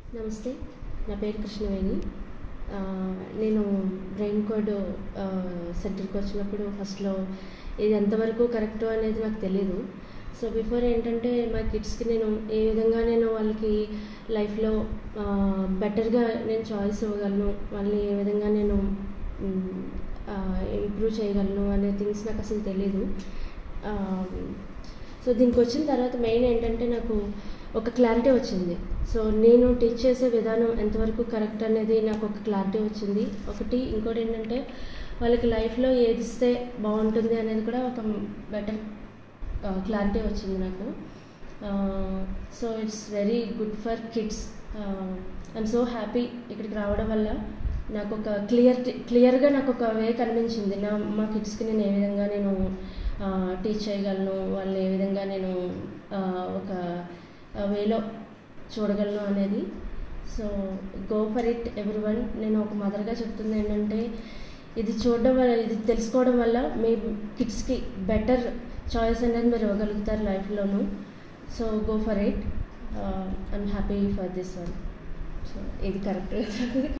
నమస్తే నా పేరు కృష్ణవేణి ఆ, నేను బ్రెయిన్ కోడ్ ఆ, సెంటర్కి వచ్చినప్పుడు ఫస్ట్లో ఇది ఎంతవరకు కరెక్ట్ అనేది నాకు తెలియదు సో బిఫోర్ ఏంటంటే మా కిడ్స్కి నేను ఏ విధంగా నేను వాళ్ళకి లైఫ్లో బెటర్గా నేను చాయిస్ ఇవ్వగలను వాళ్ళని ఏ విధంగా నేను ఇంప్రూవ్ చేయగలను అనే థింగ్స్ నాకు అసలు తెలీదు ఆ, సో దీనికి వచ్చిన తర్వాత మెయిన్ ఏంటంటే నాకు ఒక క్లారిటీ వచ్చింది సో నేను టీచ్ చేసే విధానం ఎంతవరకు కరెక్ట్ అనేది నాకు ఒక క్లారిటీ వచ్చింది ఒకటి ఇంకోటి ఏంటంటే వాళ్ళకి లైఫ్లో ఏది ఇస్తే బాగుంటుంది అనేది కూడా ఒక బెటర్ క్లారిటీ వచ్చింది నాకు so it's very good for kids I'm so happy ఇక్కడికి రావడం వల్ల నాకు ఒక క్లియర్ క్లియర్గా నాకు ఒక వే కనిపించింది నా మా కిడ్స్కి నేను ఏ విధంగా నేను టీచ్ చేయగలను వాళ్ళు ఏ విధంగా నేను ఆ, ఒక వేలో చూడగలను అనేది so go for it everyone నేను ఒక మదర్గా చెప్తుంది ఏంటంటే ఇది చూడడం వల్ల ఇది తెలుసుకోవడం వల్ల మీ కిడ్స్కి బెటర్ చాయిస్ అనేది మీరు ఇవ్వగలుగుతారు లైఫ్లోను so go for it I'm happy for this one so ఇది కరెక్ట్